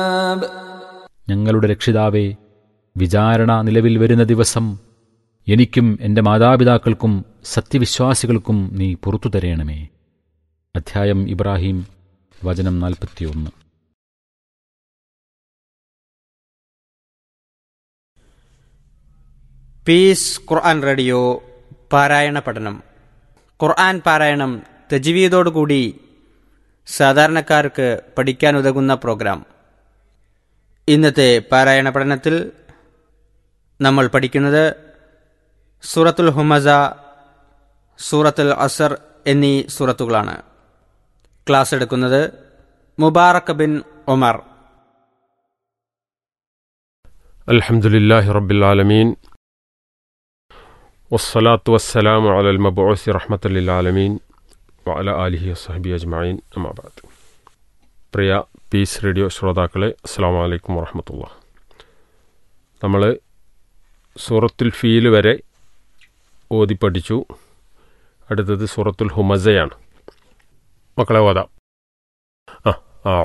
ഞങ്ങളുടെ രക്ഷിതാവേ വിചാരണ നിലവിൽ വരുന്ന ദിവസം എനിക്കും എൻ്റെ മാതാപിതാക്കൾക്കും സത്യവിശ്വാസികൾക്കും നീ പുറത്തു തരയണമേ അധ്യായം ഇബ്രാഹിം വചനം നാൽപ്പത്തിയൊന്ന് പീസ് ഖുർആൻ റേഡിയോ പാരായണ പഠനം ഖുർആൻ പാരായണം തജ്വീദോടുകൂടി സാധാരണക്കാർക്ക് പഠിക്കാൻ ഉതകുന്ന പ്രോഗ്രാം ഇന്നത്തെ പാരായണ പഠനത്തിൽ നമ്മൾ പഠിക്കുന്നത് സൂറത്തുൽ ഹുമസ സൂറത്തുൽ അസർ എന്നീ സൂറത്തുകളാണ് ക്ലാസ് എടുക്കുന്നത് മുബാറക് ബിൻ ഒമർ الحمد لله رب العالمين والصلاة والسلام على المبعوث رحمة للعالمين وعلى آله وصحبه أجمعين أما بعد പ്രിയ പീസ് റേഡിയോ ശ്രോതാക്കളെ അസ്സാം വലൈക്കും വറഹമത്തുള്ള നമ്മൾ സൂറത്തുൽ ഫീൽ വരെ ഓതി പഠിച്ചു അടുത്തത് സൂറത്തുൽ ഹുമസയാണ് മക്കളെ ഓതാം ആ